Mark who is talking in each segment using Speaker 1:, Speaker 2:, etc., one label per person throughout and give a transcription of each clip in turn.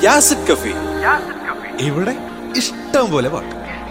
Speaker 1: യാസിഡ് കഫി ഇവിടെ ഇഷ്ടം പോലെ പാട്ട്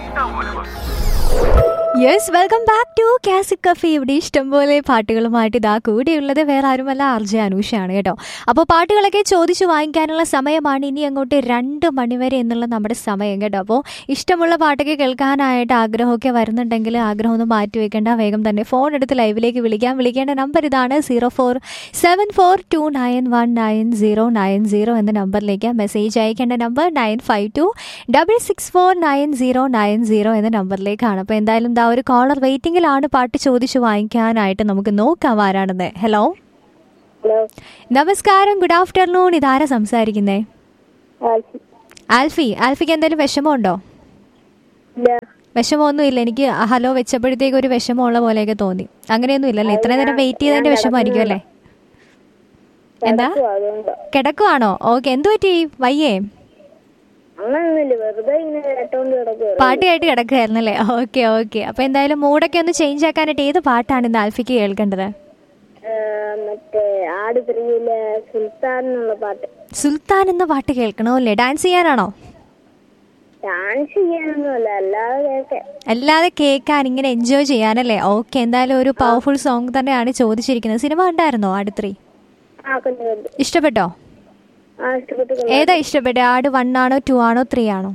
Speaker 2: യെസ് വെൽക്കം ബാക്ക് ടു കാസിക് കഫി ഇവിടെ ഇഷ്ടംപോലെ പാട്ടുകളുമായിട്ട് ഇതാ കൂടെയുള്ളത് വേറെ ആരുമല്ല ആർ ജെ അനൂഷയാണ് കേട്ടോ അപ്പോൾ പാട്ടുകളൊക്കെ ചോദിച്ചു വാങ്ങിക്കാനുള്ള സമയമാണ് ഇനി അങ്ങോട്ട് രണ്ട് മണിവരെ എന്നുള്ള നമ്മുടെ സമയം കേട്ടോ അപ്പോൾ ഇഷ്ടമുള്ള പാട്ടൊക്കെ കേൾക്കാനായിട്ട് ആഗ്രഹമൊക്കെ വരുന്നുണ്ടെങ്കിൽ ആഗ്രഹം ഒന്ന് മാറ്റി വെക്കേണ്ട വേഗം തന്നെ ഫോൺ എടുത്ത് ലൈവിലേക്ക് വിളിക്കാം വിളിക്കേണ്ട നമ്പർ ഇതാണ് zero four seven four two nine one nine zero nine zero എന്ന നമ്പറിലേക്ക് മെസ്സേജ് അയക്കേണ്ട number nine five two double six four nine zero nine zero എന്ന നമ്പറിലേക്കാണ് അപ്പോൾ എന്തായാലും ദാ ഒരു കോളർ വെയിറ്റിംഗിലാണ് പാട്ട് ചോദിച്ചു വാങ്ങിക്കാനായിട്ട് നമുക്ക് നോക്കാം ആരാണെന്ന് ഹലോ
Speaker 3: ഹലോ
Speaker 2: നമസ്കാരം ഗുഡ് ആഫ്റ്റർനൂൺ ഇതാരാ സംസാരിക്കുന്നേ
Speaker 3: ആൽഫി
Speaker 2: ആൽഫി ആൽഫിക്ക് എന്തെങ്കിലും വിഷമമുണ്ടോ
Speaker 3: ഇല്ല
Speaker 2: വിഷമമൊന്നും ഇല്ല എനിക്ക് ഹലോ വെച്ചപ്പോഴത്തേക്ക് ഒരു വിഷമമുള്ള പോലെയൊക്കെ തോന്നി അങ്ങനെയൊന്നും ഇല്ലല്ലേ ഇത്രയും നേരം വെയിറ്റ് ചെയ്തതിന്റെ വിഷമമായിരിക്കും അല്ലേ എന്താ
Speaker 3: കിടക്കുവാ, അതുകൊണ്ടാ
Speaker 2: കിടക്കുവാണോ ഓക്കെ എന്തു പറ്റി വയ്യേ
Speaker 3: അങ്ങനൊന്നുമില്ല വെറുതെ ഇങ്ങനെ കേട്ടോണ്ട് കിടക്കുക
Speaker 2: പാട്ട് കേട്ട് കിടക്കുകയായിരുന്നല്ലേ ഓക്കെ ഓക്കെ അപ്പൊ എന്തായാലും മൂഡൊക്കെ ഒന്ന് ചേഞ്ച് ആക്കാനായിട്ട് ഏത് പാട്ടാണ് ഇന്ന് ആൽഫിക്ക് കേൾക്കേണ്ടത്
Speaker 3: മറ്റേ ആട് ത്രീയിലെ സുൽത്താൻ എന്നുള്ള പാട്ട്
Speaker 2: സുൽത്താൻ എന്ന പാട്ട് കേൾക്കണോ അല്ലേ ഡാൻസ് ചെയ്യാനാണോ
Speaker 3: ഡാൻസ് ചെയ്യാനൊന്നുമല്ല അല്ലാതെ കേൾക്കാൻ
Speaker 2: അല്ലാതെ കേൾക്കാൻ ഇങ്ങനെ എൻജോയ് ചെയ്യാനല്ലേ ഓക്കെ എന്തായാലും ഒരു പവർഫുൾ സോങ് തന്നെയാണ് ചോദിച്ചിരിക്കുന്നത് സിനിമ ഉണ്ടായിരുന്നോ ആടുത്രി
Speaker 3: ആ കണ്ടു കണ്ടു
Speaker 2: ഇഷ്ടപ്പെട്ടോ
Speaker 3: ആ ഇഷ്ടപ്പെട്ടു
Speaker 2: ഏതാ ഇഷ്ടപ്പെട്ടത് ആട് വൺ ആണോ ടു ആണോ ത്രീ ആണോ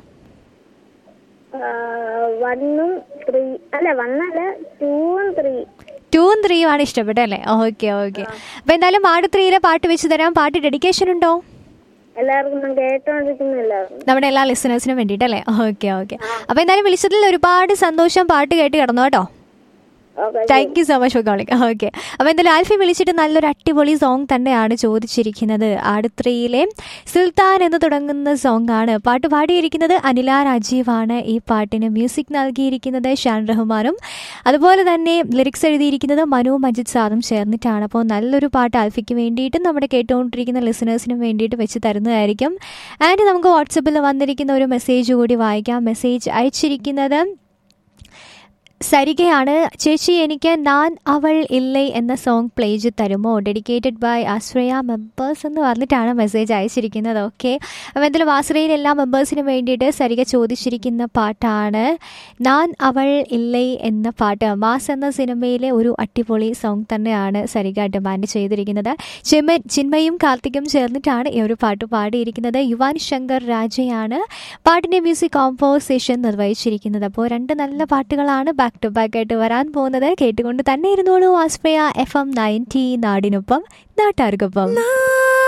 Speaker 3: വണ്ണും ത്രീ അല്ല വണ്ണല്ല ടൂവും ത്രീ
Speaker 2: ടൂവും ത്രീയും ആണ് ഇഷ്ടപ്പെട്ടത് അല്ലേ ഓക്കെ ഓക്കെ അപ്പൊ എന്തായാലും ആട് ത്രീയിലെ പാട്ട് വെച്ച് തരാം പാട്ട് ഡെഡിക്കേഷൻ ഉണ്ടോ
Speaker 3: എല്ലാവർക്കും ഞാൻ കേട്ടോണ്ടിരിക്കുന്ന എല്ലാവർക്കും
Speaker 2: നമ്മുടെ എല്ലാ ലിസണേഴ്സിനും വേണ്ടിയിട്ടല്ലേ ഓക്കെ ഓക്കെ അപ്പൊ എന്തായാലും വിളിച്ചതിൽ ഒരുപാട് സന്തോഷം പാട്ട് കേട്ട് കിടന്നു കേട്ടോ
Speaker 3: okay
Speaker 2: thank you so much for calling okay അപ്പോൾ എന്തായാലും ആൽഫി വിളിച്ചിട്ട് നല്ലൊരു അടിപൊളി സോങ് തന്നെയാണ് ചോദിച്ചിരിക്കുന്നത് ആടുത്രിയിലെ സുൽത്താൻ എന്ന് തുടങ്ങുന്ന സോങ് ആണ് പാട്ട് പാടിയിരിക്കുന്നത് അനില രാജീവാണ് ഈ പാട്ടിന് മ്യൂസിക് നൽകിയിരിക്കുന്നത് ഷാൻ റഹ്മാനും അതുപോലെ തന്നെ ലിറിക്സ് എഴുതിയിരിക്കുന്നത് മനു മജിദ് സാറും ചേർന്നിട്ടാണ് അപ്പോൾ നല്ലൊരു പാട്ട് ആൽഫിക്ക് വേണ്ടിയിട്ടും നമ്മുടെ കേട്ടുകൊണ്ടിരിക്കുന്ന ലിസണേഴ്സിനും വേണ്ടിയിട്ട് വെച്ച് തരുന്നതായിരിക്കും ആൻഡ് നമുക്ക് വാട്സപ്പിൽ വന്നിരിക്കുന്ന ഒരു മെസ്സേജ് കൂടി വായിക്കാം മെസ്സേജ് അയച്ചിരിക്കുന്നത് സരികയാണ് ചേച്ചി എനിക്ക് ഞാൻ അവൾ ഇല്ലേ എന്ന സോങ് പ്ലേ ചെയ്ത് തരുമോ ഡെഡിക്കേറ്റഡ് ബൈ ആശ്രയ മെമ്പേഴ്സ് എന്ന് പറഞ്ഞിട്ടാണ് മെസ്സേജ് അയച്ചിരിക്കുന്നത് ഓക്കെ അപ്പോൾ എന്തായാലും ആശ്രയയിലെ എല്ലാ മെമ്പേഴ്സിനും വേണ്ടിയിട്ട് സരിക ചോദിച്ചിരിക്കുന്ന പാട്ടാണ് ഞാൻ അവൾ ഇല്ലേ എന്ന പാട്ട് മാസ് എന്ന സിനിമയിലെ ഒരു അടിപൊളി സോങ് തന്നെയാണ് സരിക ഡിമാൻഡ് ചെയ്തിരിക്കുന്നത് ചിന്മ ചിന്മയും കാർത്തിക്കും ചേർന്നിട്ടാണ് ഈ ഒരു പാട്ട് പാടിയിരിക്കുന്നത് യുവാൻ ശങ്കർ രാജയാണ് പാട്ടിൻ്റെ മ്യൂസിക് കോമ്പോസിഷൻ നിർവഹിച്ചിരിക്കുന്നത് അപ്പോൾ രണ്ട് നല്ല പാട്ടുകളാണ് ബാക്ക് ടു ബാക്ക് ആയിട്ട് വരാൻ പോകുന്നത് കേട്ടുകൊണ്ട് തന്നെ ഇരുന്നോളൂ ആസ്പ്രയ എഫ് എം നയൻറ്റി നാടിനൊപ്പം നാട്ടാർക്കൊപ്പം